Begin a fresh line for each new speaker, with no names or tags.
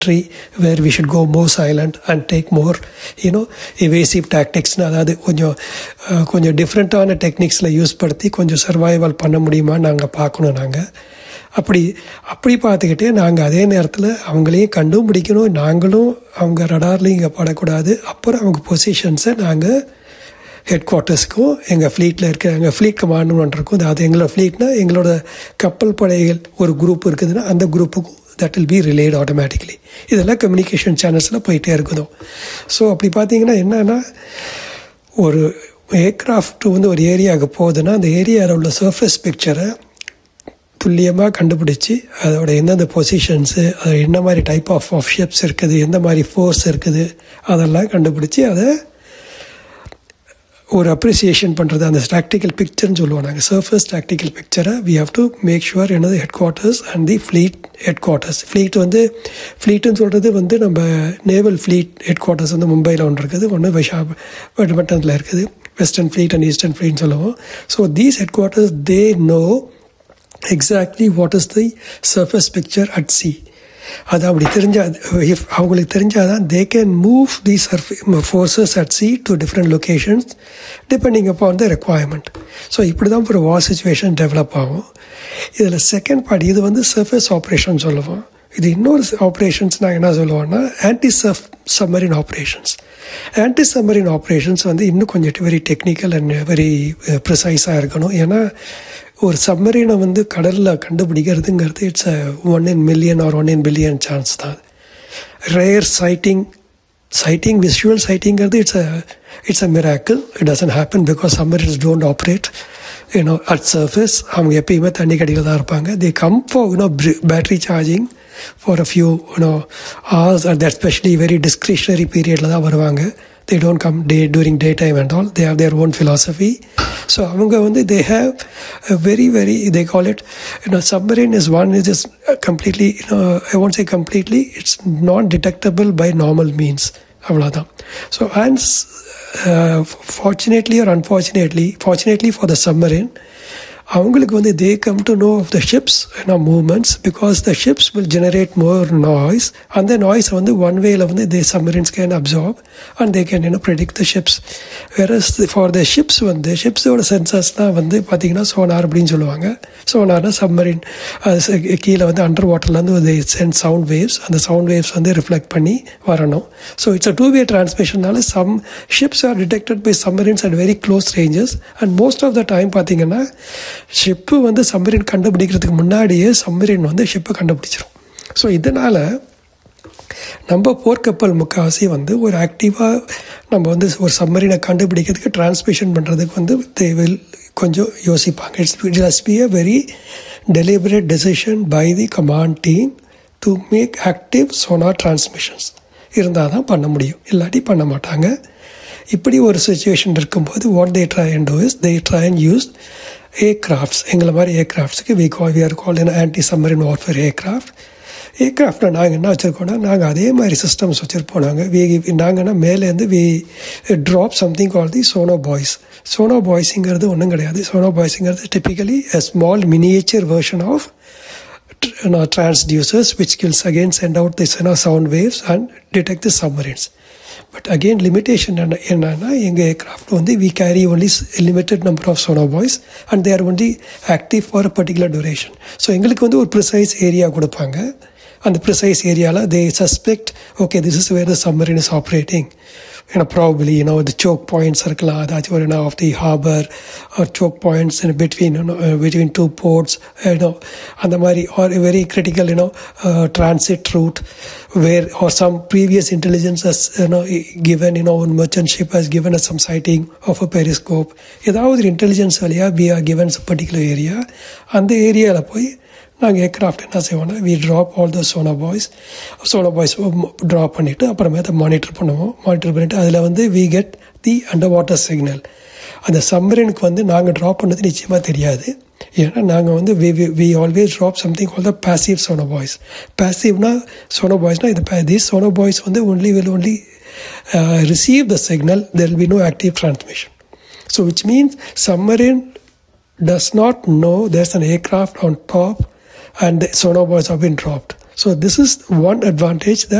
tree where we should go more silent and take more you know evasive tactics அதாவது கொஞ்சம் அஹ், கொஞ்சம் டிஃப்ரெண்ட்டான டெக்னிக்ஸில் use படுத்தி கொஞ்சம் சர்வைவல் பண்ண முடியுமா நாங்கள் பார்க்கணும் நாங்கள் அப்படி அப்படி பார்த்துக்கிட்டே நாங்கள் அதே நேரத்தில் அவங்களையும் கண்டும் பிடிக்கணும் நாங்களும் அவங்க ரடார்லையும் இங்கே படக்கூடாது அப்புறம் அவங்க பொசிஷன்ஸை நாங்கள் ஹெட் குவார்ட்டர்ஸ்க்கும் எங்கள் ஃப்ளீட்டில் இருக்க எங்கள் ஃப்ளீட் கமாண்ட் இருக்கும் அது எங்களோட ஃப்ளீட்னா எங்களோட கப்பல் படைகள் ஒரு குரூப் இருக்குதுன்னா அந்த குரூப்புக்கும் that will be relate automatically இதெல்லாம் கம்யூனிகேஷன் சேனல்ஸில் போயிட்டே இருக்குதோ ஸோ அப்படி பார்த்தீங்கன்னா என்னன்னா ஒரு ஏர்க்ராஃப்ட் வந்து ஒரு ஏரியாவுக்கு போகுதுன்னா அந்த ஏரியாவில் உள்ள சர்ஃபேஸ் பிக்சரை துல்லியமாக கண்டுபிடிச்சி அதோட எந்தெந்த பொசிஷன்ஸு அது என்ன மாதிரி டைப் ஆஃப் ஆஃப் ஷிப்ஸ் இருக்குது எந்த மாதிரி ஃபோர்ஸ் இருக்குது அதெல்லாம் கண்டுபிடிச்சி அதை ஒரு அப்ரிசியேஷன் பண்ணுறது அந்த டாக்டிக்கல் பிக்சர்னு சொல்லுவோம் நாங்கள் சர்ஃபேஸ் டாக்டிக்கல் பிக்சரை we have to make sure என்னது headquarters and the fleet headquarters fleet வந்து ஃப்ளீட்டுன்னு சொல்கிறது வந்து நம்ம நேவல் ஃப்ளீட் ஹெட் குவார்ட்டர்ஸ் வந்து மும்பையில் ஒன்று இருக்குது ஒன்று விஷாபட்டணத்தில் இருக்குது வெஸ்டர்ன் ஃப்ளீட் அண்ட் ஈஸ்டர்ன் ஃப்ளீட்னு சொல்லுவோம் so these headquarters they know exactly what is the surface picture at sea அது அப்படி தெரிஞ்சா இஃப் அவங்களுக்கு தெரிஞ்சாதான் they can move the surface forces at sea to different locations depending upon the requirement so இப்படி தான் ஒரு வார் situation develop ஆகும் இதில் செகண்ட் பார்ட் இது வந்து சர்ஃபேஸ் ஆப்ரேஷன் சொல்லுவோம் இது இன்னொரு ஆப்ரேஷன்ஸ் நாங்கள் என்ன சொல்லுவோம்னா anti submarine operations anti submarine operations வந்து இன்னும் கொஞ்சம் வெரி டெக்னிக்கல் அண்ட் வெரி ப்ரிசைஸாக இருக்கணும் ஏன்னா ஒரு சப்மரீனை வந்து கடலில் கண்டுபிடிக்கிறதுங்கிறது it's a one in million or one in billion chance தான் ரேர் சைட்டிங் சைட்டிங் விஷுவல் சைட்டிங்கிறது it's a it's a miracle it doesn't happen because submarines don't operate you know at surface அவங்க எப்பயுமே தண்ணி கடியில் தான் இருப்பாங்க they come for you know battery charging for a few you know hours and especially very discretionary பீரியடில் தான் வருவாங்க they don't come day during daytime and all they have their own philosophy so அவங்க வந்து they have a very very they call it you know submarine is one is just completely you know I won't say completely it's non detectable by normal means அவ்வளோதான் so and fortunately or unfortunately fortunately for the submarine அவங்களுக்கு வந்து they come to know of the ships movements because the ships will generate more noise அந்த நாய்ஸை வந்து ஒன் வேல வந்து they submarines can absorb and they can you know predict the ships வேற for the ships வந்து ஷிப்ஸோட சென்சர்ஸ்லாம் வந்து பார்த்தீங்கன்னா சோனார் அப்படின்னு சொல்லுவாங்க சோனார்னா சம்மரின் கீழே வந்து அண்டர் வாட்டர்லேருந்து ஒரு சென்ட் சவுண்ட் வேவ்ஸ் அந்த சவுண்ட் வேவ்ஸ் வந்து ரிஃப்ளெக்ட் பண்ணி வரணும் so it's a two way டிரான்ஸ்மிஷன்னால some ships are detected by submarines at very close ranges and most of the time பார்த்தீங்கன்னா ஷிப்பு வந்து சம்மரின் கண்டுபிடிக்கிறதுக்கு முன்னாடியே சம்மரின் வந்து ஷிப்பை கண்டுபிடிச்சிரும் ஸோ இதனால் நம்ம போர்க்கப்பல் முக்கால்வாசி வந்து ஒரு ஆக்டிவாக நம்ம வந்து ஒரு சம்மரினை கண்டுபிடிக்கிறதுக்கு டிரான்ஸ்மிஷன் பண்ணுறதுக்கு வந்து தேவில் கொஞ்சம் யோசிப்பாங்க it's it has be a very deliberate decision by the command team to make active sonar transmissions இருந்தால் தான் பண்ண முடியும் இல்லாட்டி பண்ண மாட்டாங்க இப்படி ஒரு சுச்சுவேஷன் இருக்கும்போது what they try and do is they try and use aircrafts எங்களை மாதிரி ஏர்கிராஃப்ட்ஸுக்கு we call we are call in anti submarine warfare aircraft ஏர்கிராஃப்டில் நாங்கள் என்ன வச்சுருக்கோம்னா நாங்கள் அதே மாதிரி சிஸ்டம்ஸ் வச்சுருப்போம் நாங்கள் வி நாங்கன்னா மேலேருந்து we drop something call the sonobuoys சோனோ பாய்ஸுங்கிறது ஒன்றும் கிடையாது சோனோ பாய்ஸுங்கிறது typically a small miniature version of transducers which will again send out this you know, sound waves and detect the submarines. But again limitation என்ன என்னன்னா எங்கள் aircraft வந்து we carry only limited number of sonobuoys and they're only active for a particular duration so எங்களுக்கு வந்து ஒரு precise area கொடுப்பாங்க அந்த precise ஏரியாவில் they suspect okay this is where the submarine is operating you know, probably, you know, the choke points are that's you know, of the harbor or choke points in between, you know, uh, between two ports, you know, and the very, or a very critical, you know, uh, transit route where, or some previous intelligence has, you know, given, you know, one merchant ship has given us some sighting of a periscope. ஏதாவது intelligence வழியாக we are given some particular area அந்த ஏரியாவில் போய் நாங்கள் aircraft என்ன செய்வோம்னா we drop all the sonobuoys sonobuoys drop பண்ணிவிட்டு அப்புறமேட்ட மானிட்டர் பண்ணுவோம் மானிட்டர் பண்ணிவிட்டு அதில் வந்து we get the underwater signal அந்த சம்மரினுக்கு வந்து நாங்கள் ட்ராப் பண்ணது நிச்சயமாக தெரியாது ஏன்னா நாங்கள் வந்து we we always drop something call the passive sonobuoys பேசிவ்னா சோனோ பாய்ஸ்னால் இது தீஸ் சோனோ பாய்ஸ் வந்து only will only receive the signal there will be no active transmission so which means submarine does not know there's an aircraft on top and the sonar boys have been dropped. So this is one advantage